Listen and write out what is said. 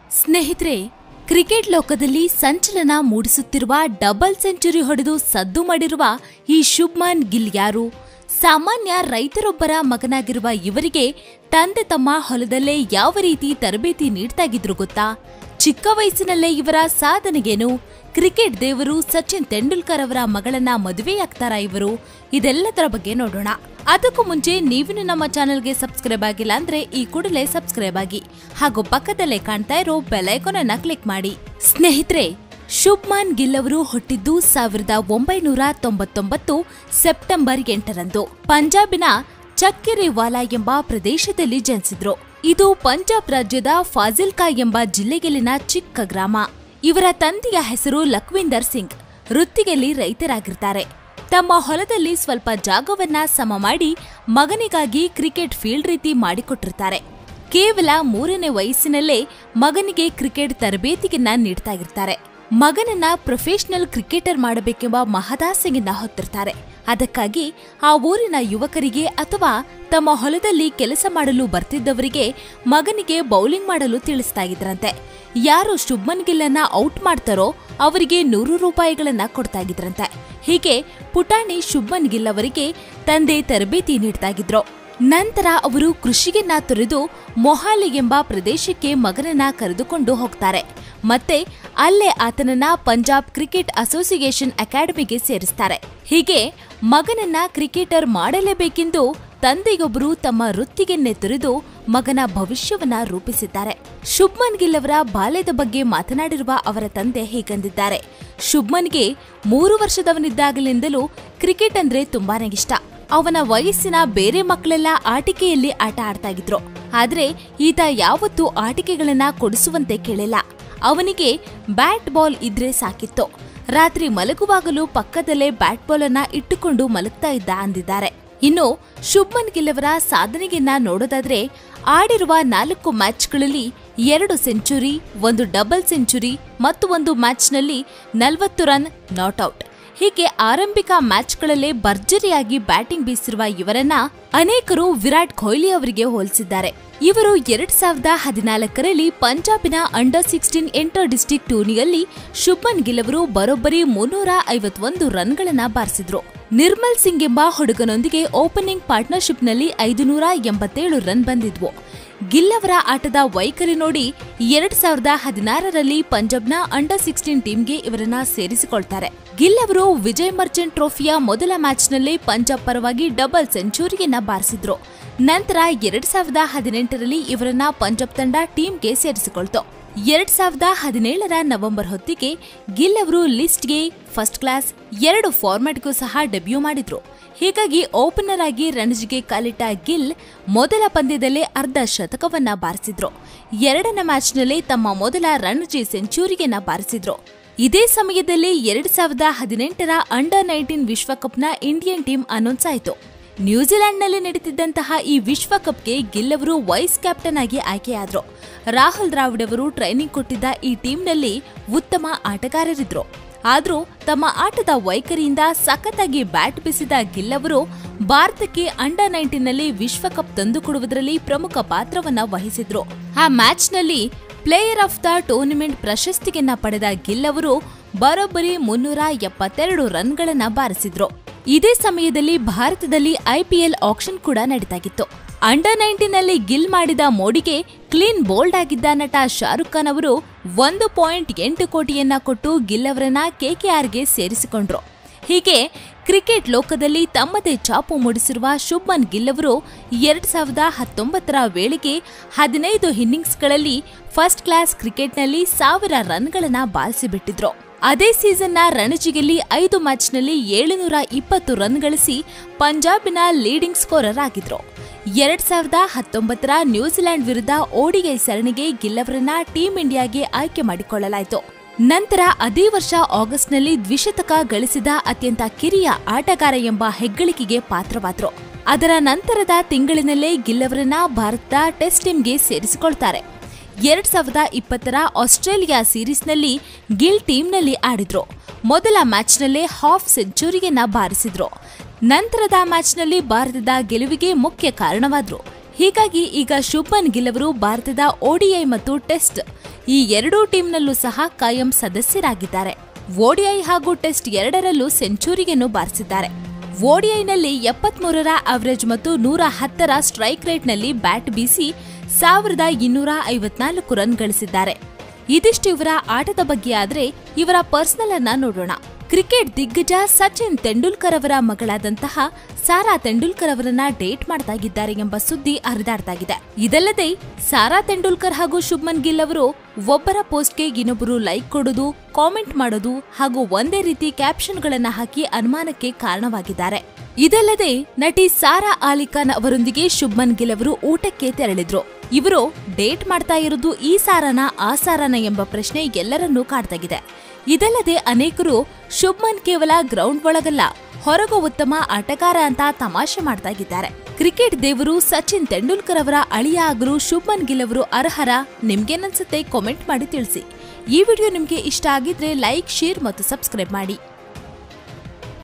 ಸ್ನೇಹಿತರೆ ಕ್ರಿಕೆಟ್ ಲೋಕದಲ್ಲಿ ಸಂಚಲನ ಮೂಡಿಸುತ್ತಿರುವ ಡಬಲ್ ಸೆಂಚುರಿ ಹೊಡೆದು ಸದ್ದು ಮಾಡಿರುವ ಈ ಶುಭ್ಮನ್ ಗಿಲ್ ಯಾರು ಸಾಮಾನ್ಯ ರೈತರೊಬ್ಬರ ಮಗನಾಗಿರುವ ಇವರಿಗೆ ತಂದೆ ತಮ್ಮ ಹೊಲದಲ್ಲೇ ಯಾವ ರೀತಿ ತರಬೇತಿ ನೀಡ್ತಾಗಿದ್ರು ಗೊತ್ತಾ ಚಿಕ್ಕ ವಯಸ್ಸಿನಲ್ಲೇ ಇವರ ಸಾಧನೆಗೇನು ಕ್ರಿಕೆಟ್ ದೇವರು ಸಚಿನ್ ತೆಂಡೂಲ್ಕರ್ ಅವರ ಮಗಳನ್ನ ಮದುವೆಯಾಗ್ತಾರಾ ಇವರು ಇದೆಲ್ಲದರ ಬಗ್ಗೆ ನೋಡೋಣ ಅದಕ್ಕೂ ಮುಂಚೆ ನೀವಿನ್ನು ನಮ್ಮ ಚಾನೆಲ್ಗೆ ಸಬ್ಸ್ಕ್ರೈಬ್ ಆಗಿಲ್ಲ ಅಂದ್ರೆ ಈ ಕೂಡಲೇ ಸಬ್ಸ್ಕ್ರೈಬ್ ಆಗಿ ಹಾಗೂ ಪಕ್ಕದಲ್ಲೇ ಕಾಣ್ತಾ ಇರೋ ಬೆಲೈಕಾನ್ ಅನ್ನ ಕ್ಲಿಕ್ ಮಾಡಿ ಸ್ನೇಹಿತರೆ ಶುಭ್ಮಾನ್ ಗಿಲ್ ಅವರು ಹುಟ್ಟಿದ್ದು ಸಾವಿರದ ಒಂಬೈನೂರ ತೊಂಬತ್ತೊಂಬತ್ತು ಸೆಪ್ಟೆಂಬರ್ ಎಂಟರಂದು ಪಂಜಾಬಿನ ಚಕ್ಕೆರೆವಾಲಾ ಎಂಬ ಪ್ರದೇಶದಲ್ಲಿ ಜನಿಸಿದ್ರು ಇದು ಪಂಜಾಬ್ ರಾಜ್ಯದ ಫಾಜಿಲ್ಕಾ ಎಂಬ ಜಿಲ್ಲೆಯಲ್ಲಿನ ಚಿಕ್ಕ ಗ್ರಾಮ ಇವರ ತಂದೆಯ ಹೆಸರು ಲಖ್ವಿಂದರ್ ಸಿಂಗ್ ವೃತ್ತಿಯಲ್ಲಿ ರೈತರಾಗಿರ್ತಾರೆ ತಮ್ಮ ಹೊಲದಲ್ಲಿ ಸ್ವಲ್ಪ ಜಾಗವನ್ನ ಸಮ ಮಾಡಿ ಮಗನಿಗಾಗಿ ಕ್ರಿಕೆಟ್ ಫೀಲ್ಡ್ ರೀತಿ ಮಾಡಿಕೊಟ್ಟಿರ್ತಾರೆ ಕೇವಲ ಮೂರನೇ ವಯಸ್ಸಿನಲ್ಲೇ ಮಗನಿಗೆ ಕ್ರಿಕೆಟ್ ತರಬೇತಿಯನ್ನ ನೀಡ್ತಾ ಇರ್ತಾರೆ ಮಗನನ್ನ ಪ್ರೊಫೆಷನಲ್ ಕ್ರಿಕೆಟರ್ ಮಾಡಬೇಕೆಂಬ ಮಹದಾಸೆಯನ್ನ ಹೊತ್ತಿರ್ತಾರೆ ಅದಕ್ಕಾಗಿ ಆ ಊರಿನ ಯುವಕರಿಗೆ ಅಥವಾ ತಮ್ಮ ಹೊಲದಲ್ಲಿ ಕೆಲಸ ಮಾಡಲು ಬರ್ತಿದ್ದವರಿಗೆ ಮಗನಿಗೆ ಬೌಲಿಂಗ್ ಮಾಡಲು ತಿಳಿಸ್ತಾ ಇದ್ರಂತೆ ಯಾರು ಶುಭ್ಮನ್ ಗಿಲ್ಲನ್ನ ಔಟ್ ಮಾಡ್ತಾರೋ ಅವರಿಗೆ ನೂರು ರೂಪಾಯಿಗಳನ್ನ ಕೊಡ್ತಾ ಇದ್ರಂತೆ ಹೀಗೆ ಪುಟಾಣಿ ಶುಭ್ಮನ್ ಗಿಲ್ ಅವರಿಗೆ ತಂದೆ ತರಬೇತಿ ನೀಡ್ತಾ ಇದ್ರು ನಂತರ ಅವರು ಕೃಷಿಯನ್ನ ತೊರೆದು ಮೊಹಾಲಿ ಎಂಬ ಪ್ರದೇಶಕ್ಕೆ ಮಗನನ್ನ ಕರೆದುಕೊಂಡು ಹೋಗ್ತಾರೆ ಮತ್ತೆ ಅಲ್ಲೇ ಆತನನ್ನ ಪಂಜಾಬ್ ಕ್ರಿಕೆಟ್ ಅಸೋಸಿಯೇಷನ್ ಅಕಾಡೆಮಿಗೆ ಸೇರಿಸ್ತಾರೆ ಹೀಗೆ ಮಗನನ್ನ ಕ್ರಿಕೆಟರ್ ಮಾಡಲೇಬೇಕೆಂದು ತಂದೆಯೊಬ್ಬರು ತಮ್ಮ ವೃತ್ತಿಗೆನ್ನೆ ತೊರೆದು ಮಗನ ಭವಿಷ್ಯವನ್ನ ರೂಪಿಸಿದ್ದಾರೆ ಶುಭ್ಮನ್ ಗಿಲ್ ಅವರ ಬಾಲ್ಯದ ಬಗ್ಗೆ ಮಾತನಾಡಿರುವ ಅವರ ತಂದೆ ಹೀಗಂದಿದ್ದಾರೆ ಶುಭ್ಮನ್ಗೆ ಮೂರು ವರ್ಷದವನಿದ್ದಾಗಲಿಂದಲೂ ಕ್ರಿಕೆಟ್ ಅಂದ್ರೆ ತುಂಬಾನೇ ಇಷ್ಟ ಅವನ ವಯಸ್ಸಿನ ಬೇರೆ ಮಕ್ಕಳೆಲ್ಲ ಆಟಿಕೆಯಲ್ಲಿ ಆಟ ಆಡ್ತಾ ಇದ್ರು ಆದ್ರೆ ಈತ ಯಾವತ್ತೂ ಆಟಿಕೆಗಳನ್ನ ಕೊಡಿಸುವಂತೆ ಕೇಳಿಲ್ಲ ಅವನಿಗೆ ಬ್ಯಾಟ್ ಬಾಲ್ ಇದ್ರೆ ಸಾಕಿತ್ತು ರಾತ್ರಿ ಮಲಗುವಾಗಲೂ ಪಕ್ಕದಲ್ಲೇ ಬ್ಯಾಟ್ ಬಾಲ್ ಅನ್ನ ಇಟ್ಟುಕೊಂಡು ಮಲಗ್ತಾ ಇದ್ದ ಅಂದಿದ್ದಾರೆ ಇನ್ನು ಶುಭ್ಮನ್ ಗಿಲ್ ಅವರ ಸಾಧನೆಯನ್ನ ನೋಡೋದಾದ್ರೆ ಆಡಿರುವ ನಾಲ್ಕು ಮ್ಯಾಚ್ಗಳಲ್ಲಿ ಎರಡು ಸೆಂಚುರಿ ಒಂದು ಡಬಲ್ ಸೆಂಚುರಿ ಮತ್ತು ಒಂದು ಮ್ಯಾಚ್ನಲ್ಲಿ ನಲವತ್ತು ರನ್ ನಾಟ್ಔಟ್ ಹೀಗೆ ಆರಂಭಿಕ ಮ್ಯಾಚ್ಗಳಲ್ಲೇ ಭರ್ಜರಿಯಾಗಿ ಬ್ಯಾಟಿಂಗ್ ಬೀಸಿರುವ ಇವರನ್ನ ಅನೇಕರು ವಿರಾಟ್ ಕೊಹ್ಲಿ ಅವರಿಗೆ ಹೋಲಿಸಿದ್ದಾರೆ ಇವರು ಎರಡ್ ಸಾವಿರದ ಹದಿನಾಲ್ಕರಲ್ಲಿ ಪಂಜಾಬಿನ ಅಂಡರ್ ಸಿಕ್ಸ್ಟೀನ್ ಎಂಟರ್ ಡಿಸ್ಟಿಕ್ ಟೂರ್ನಿಯಲ್ಲಿ ಶುಭ್ಮನ್ ಗಿಲ್ ಅವರು ಬರೋಬ್ಬರಿ ಮುನ್ನೂರ ಐವತ್ತೊಂದು ರನ್ಗಳನ್ನ ಬಾರಿಸಿದ್ರು ನಿರ್ಮಲ್ ಸಿಂಗ್ ಎಂಬ ಹುಡುಗನೊಂದಿಗೆ ಓಪನಿಂಗ್ ಪಾರ್ಟ್ನರ್ಶಿಪ್ನಲ್ಲಿ ಐದುನೂರ ಎಂಬತ್ತೇಳು ರನ್ ಬಂದಿದ್ವು ಗಿಲ್ ಅವರ ಆಟದ ವೈಖರಿ ನೋಡಿ ಎರಡ್ ಸಾವಿರದ ಹದಿನಾರರಲ್ಲಿ ಪಂಜಾಬ್ನ ಅಂಡರ್ ಸಿಕ್ಸ್ಟೀನ್ ಟೀಮ್ಗೆ ಇವರನ್ನ ಸೇರಿಸಿಕೊಳ್ತಾರೆ ಗಿಲ್ ಅವರು ವಿಜಯ್ ಮರ್ಚೆಂಟ್ ಟ್ರೋಫಿಯ ಮೊದಲ ಮ್ಯಾಚ್ನಲ್ಲೇ ಪಂಜಾಬ್ ಪರವಾಗಿ ಡಬಲ್ ಸೆಂಚುರಿಯನ್ನ ಬಾರಿಸಿದ್ರು ನಂತರ ಎರಡ್ ಸಾವಿರದ ಹದಿನೆಂಟರಲ್ಲಿ ಇವರನ್ನ ಪಂಜಾಬ್ ತಂಡ ಟೀಮ್ಗೆ ಸೇರಿಸಿಕೊಳ್ತು ಎರಡ್ ಸಾವಿರದ ಹದಿನೇಳರ ನವೆಂಬರ್ ಹೊತ್ತಿಗೆ ಗಿಲ್ ಅವರು ಲಿಸ್ಟ್ಗೆ ಫಸ್ಟ್ ಕ್ಲಾಸ್ ಎರಡು ಫಾರ್ಮ್ಯಾಟ್ಗೂ ಸಹ ಡೆಬ್ಯೂ ಮಾಡಿದ್ರು ಹೀಗಾಗಿ ಓಪನರ್ ಆಗಿ ರಣಜಿಗೆ ಕಾಲಿಟ್ಟ ಗಿಲ್ ಮೊದಲ ಪಂದ್ಯದಲ್ಲೇ ಅರ್ಧ ಶತಕವನ್ನ ಬಾರಿಸಿದ್ರು ಎರಡನೇ ಮ್ಯಾಚ್ನಲ್ಲಿ ತಮ್ಮ ಮೊದಲ ರಣಜಿ ಸೆಂಚುರಿಯನ್ನ ಬಾರಿಸಿದ್ರು ಇದೇ ಸಮಯದಲ್ಲಿ ಎರಡ್ ಸಾವಿರದ ಹದಿನೆಂಟರ ಅಂಡರ್ ನೈನ್ಟೀನ್ ವಿಶ್ವಕಪ್ನ ಇಂಡಿಯನ್ ಟೀಮ್ ಅನೌನ್ಸ್ ಆಯಿತು ನ್ಯೂಜಿಲೆಂಡ್ನಲ್ಲಿ ನಡೀತಿದ್ದಂತಹ ಈ ವಿಶ್ವಕಪ್ಗೆ ಗಿಲ್ ಅವರು ವೈಸ್ ಕ್ಯಾಪ್ಟನ್ ಆಗಿ ಆಯ್ಕೆಯಾದ್ರು ರಾಹುಲ್ ದ್ರಾವಿಡ್ ಅವರು ಟ್ರೈನಿಂಗ್ ಕೊಟ್ಟಿದ್ದ ಈ ಟೀಮ್ನಲ್ಲಿ ಉತ್ತಮ ಆಟಗಾರರಿದ್ರು ಆದ್ರೂ ತಮ್ಮ ಆಟದ ವೈಖರಿಯಿಂದ ಸಖತ್ತಾಗಿ ಬ್ಯಾಟ್ ಬೀಸಿದ ಗಿಲ್ ಅವರು ಭಾರತಕ್ಕೆ ಅಂಡರ್ ನೈನ್ಟೀನ್ನಲ್ಲಿ ವಿಶ್ವಕಪ್ ತಂದುಕೊಡುವುದರಲ್ಲಿ ಪ್ರಮುಖ ಪಾತ್ರವನ್ನ ವಹಿಸಿದ್ರು ಆ ಮ್ಯಾಚ್ನಲ್ಲಿ ಪ್ಲೇಯರ್ ಆಫ್ ದ ಟೂರ್ನಿಮೆಂಟ್ ಪ್ರಶಸ್ತಿಯನ್ನ ಪಡೆದ ಗಿಲ್ ಅವರು ಬರೋಬ್ಬರಿ ಮುನ್ನೂರ ಎಪ್ಪತ್ತೆರಡು ರನ್ಗಳನ್ನ ಬಾರಿಸಿದ್ರು ಇದೇ ಸಮಯದಲ್ಲಿ ಭಾರತದಲ್ಲಿ ಐಪಿಎಲ್ ಆಕ್ಷನ್ ಕೂಡ ನಡೀತಾಗಿತ್ತು ಅಂಡರ್ ನೈನ್ಟೀನ್ನಲ್ಲಿ ಗಿಲ್ ಮಾಡಿದ ಮೋಡಿಗೆ ಕ್ಲೀನ್ ಬೋಲ್ಡ್ ಆಗಿದ್ದ ನಟ ಶಾರುಖ್ ಖಾನ್ ಅವರು ಒಂದು ಪಾಯಿಂಟ್ ಎಂಟು ಕೋಟಿಯನ್ನ ಕೊಟ್ಟು ಗಿಲ್ ಅವರನ್ನ ಕೆಕೆಆರ್ಗೆ ಸೇರಿಸಿಕೊಂಡ್ರು ಹೀಗೆ ಕ್ರಿಕೆಟ್ ಲೋಕದಲ್ಲಿ ತಮ್ಮದೇ ಚಾಪು ಮೂಡಿಸಿರುವ ಶುಭ್ಮನ್ ಗಿಲ್ ಅವರು ಎರಡ್ ಸಾವಿರದ ಹತ್ತೊಂಬತ್ತರ ವೇಳೆಗೆ ಹದಿನೈದು ಇನ್ನಿಂಗ್ಸ್ಗಳಲ್ಲಿ ಫಸ್ಟ್ ಕ್ಲಾಸ್ ಕ್ರಿಕೆಟ್ನಲ್ಲಿ ಸಾವಿರ ರನ್ಗಳನ್ನ ಬಾರಿಸಿಬಿಟ್ಟಿದ್ರು ಅದೇ ಸೀಸನ್ನ ರಣಜಿಯಲ್ಲಿ ಐದು ಮ್ಯಾಚ್ನಲ್ಲಿ ಏಳುನೂರ ಇಪ್ಪತ್ತು ರನ್ ಗಳಿಸಿ ಪಂಜಾಬಿನ ಲೀಡಿಂಗ್ ಸ್ಕೋರರ್ ಆಗಿದ್ರು ಎರಡ್ ಸಾವಿರದ ಹತ್ತೊಂಬತ್ತರ ನ್ಯೂಜಿಲೆಂಡ್ ವಿರುದ್ಧ ಓಡಿಐ ಸರಣಿಗೆ ಗಿಲ್ ಅವರನ್ನ ಟೀಂ ಇಂಡಿಯಾಗೆ ಆಯ್ಕೆ ಮಾಡಿಕೊಳ್ಳಲಾಯಿತು ನಂತರ ಅದೇ ವರ್ಷ ಆಗಸ್ಟ್ನಲ್ಲಿ ದ್ವಿಶತಕ ಗಳಿಸಿದ ಅತ್ಯಂತ ಕಿರಿಯ ಆಟಗಾರ ಎಂಬ ಹೆಗ್ಗಳಿಕೆಗೆ ಪಾತ್ರವಾದ್ರು ಅದರ ನಂತರದ ತಿಂಗಳಿನಲ್ಲೇ ಗಿಲ್ ಅವರನ್ನ ಭಾರತದ ಟೆಸ್ಟ್ ಟೀಮ್ಗೆ ಸೇರಿಸಿಕೊಳ್ತಾರೆ ಎರಡ್ ಸಾವಿರದ ಇಪ್ಪತ್ತರ ಆಸ್ಟ್ರೇಲಿಯಾ ಸೀರೀಸ್ನಲ್ಲಿ ಗಿಲ್ ಟೀಮ್ನಲ್ಲಿ ಆಡಿದ್ರು ಮೊದಲ ಮ್ಯಾಚ್ನಲ್ಲೇ ಹಾಫ್ ಸೆಂಚುರಿಯನ್ನ ಬಾರಿಸಿದ್ರು ನಂತರದ ಮ್ಯಾಚ್ನಲ್ಲಿ ಭಾರತದ ಗೆಲುವಿಗೆ ಮುಖ್ಯ ಕಾರಣವಾದ್ರು ಹೀಗಾಗಿ ಈಗ ಶುಭ್ಮನ್ ಗಿಲ್ ಅವರು ಭಾರತದ ಓಡಿಐ ಮತ್ತು ಟೆಸ್ಟ್ ಈ ಎರಡೂ ಟೀಮ್ನಲ್ಲೂ ಸಹ ಕಾಯಂ ಸದಸ್ಯರಾಗಿದ್ದಾರೆ ಓಡಿಐ ಹಾಗೂ ಟೆಸ್ಟ್ ಎರಡರಲ್ಲೂ ಸೆಂಚುರಿಯನ್ನು ಬಾರಿಸಿದ್ದಾರೆ ಓಡಿಐನಲ್ಲಿ ಎಪ್ಪತ್ಮೂರರ ಅವರೇಜ್ ಮತ್ತು ನೂರ ಹತ್ತರ ಸ್ಟ್ರೈಕ್ ರೇಟ್ನಲ್ಲಿ ಬ್ಯಾಟ್ ಬೀಸಿ ಸಾವಿರದ ಇನ್ನೂರ ಐವತ್ನಾಲ್ಕು ರನ್ ಗಳಿಸಿದ್ದಾರೆ ಇದಿಷ್ಟು ಇವರ ಆಟದ ಬಗ್ಗೆ ಆದ್ರೆ ಇವರ ಪರ್ಸನಲ್ ಅನ್ನ ನೋಡೋಣ ಕ್ರಿಕೆಟ್ ದಿಗ್ಗಜ ಸಚಿನ್ ತೆಂಡೂಲ್ಕರ್ ಅವರ ಮಗಳಾದಂತಹ ಸಾರಾ ತೆಂಡೂಲ್ಕರ್ ಅವರನ್ನ ಡೇಟ್ ಮಾಡ್ತಾಗಿದ್ದಾರೆ ಎಂಬ ಸುದ್ದಿ ಹರಿದಾಡ್ತಾಗಿದೆ ಇದಲ್ಲದೆ ಸಾರಾ ತೆಂಡೂಲ್ಕರ್ ಹಾಗೂ ಶುಭ್ಮನ್ ಗಿಲ್ ಅವರು ಒಬ್ಬರ ಪೋಸ್ಟ್ಗೆ ಇನ್ನೊಬ್ಬರು ಲೈಕ್ ಕೊಡೋದು ಕಾಮೆಂಟ್ ಮಾಡೋದು ಹಾಗೂ ಒಂದೇ ರೀತಿ ಕ್ಯಾಪ್ಷನ್ಗಳನ್ನ ಹಾಕಿ ಅನುಮಾನಕ್ಕೆ ಕಾರಣವಾಗಿದ್ದಾರೆ ಇದಲ್ಲದೆ ನಟಿ ಸಾರಾ ಆಲಿ ಖಾನ್ ಅವರೊಂದಿಗೆ ಶುಭ್ಮನ್ ಗಿಲ್ ಅವರು ಊಟಕ್ಕೆ ತೆರಳಿದ್ರು ಇವರು ಡೇಟ್ ಮಾಡ್ತಾ ಇರೋದು ಈ ಸಾರನ ಆ ಸಾರನ ಎಂಬ ಪ್ರಶ್ನೆ ಎಲ್ಲರನ್ನೂ ಕಾಡ್ತಾಗಿದೆ ಇದಲ್ಲದೆ ಅನೇಕರು ಶುಭ್ಮನ್ ಕೇವಲ ಗ್ರೌಂಡ್ ಒಳಗಲ್ಲ ಹೊರಗೂ ಉತ್ತಮ ಆಟಗಾರ ಅಂತ ತಮಾಷೆ ಮಾಡ್ತಾಗಿದ್ದಾರೆ ಕ್ರಿಕೆಟ್ ದೇವರು ಸಚಿನ್ ತೆಂಡೂಲ್ಕರ್ ಅವರ ಅಳಿಯ ಆಗಲು ಶುಭ್ಮನ್ ಗಿಲ್ ಅವರು ಅರ್ಹರ ನಿಮ್ಗೇನನ್ಸುತ್ತೆ ಕಾಮೆಂಟ್ ಮಾಡಿ ತಿಳಿಸಿ ಈ ವಿಡಿಯೋ ನಿಮ್ಗೆ ಇಷ್ಟ ಆಗಿದ್ರೆ ಲೈಕ್ ಶೇರ್ ಮತ್ತು ಸಬ್ಸ್ಕ್ರೈಬ್ ಮಾಡಿ